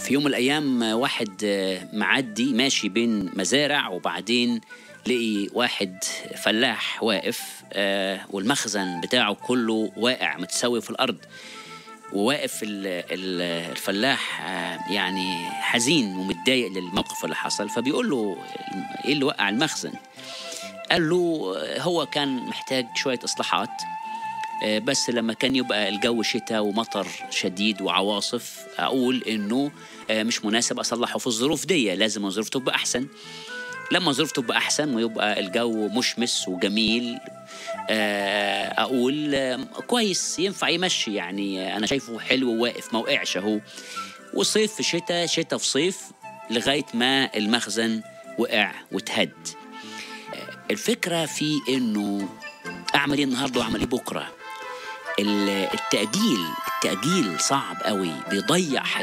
في يوم من الأيام واحد معدي ماشي بين مزارع وبعدين لقي واحد فلاح واقف آه، والمخزن بتاعه كله واقع متسوي في الأرض وواقف ال- ال- الفلاح آه، يعني حزين ومتضايق للموقف اللي حصل فبيقول له ايه اللي وقع المخزن قال له آه، هو كان محتاج شوية إصلاحات آه، بس لما كان يبقى الجو شتاء ومطر شديد وعواصف أقول إنه آه، مش مناسب أصلحه في الظروف دي لازم الظروف تبقى أحسن لما الظروف تبقى أحسن ويبقى الجو مشمس وجميل آه، أقول آه، كويس ينفع يمشي يعني آه، أنا شايفه حلو وواقف ما وقعش أهو وصيف في شتاء شتاء في صيف لغاية ما المخزن وقع واتهد الفكرة في إنه أعمل إيه النهاردة وأعمل إيه بكرة ال- التأجيل التأجيل صعب قوي بيضيع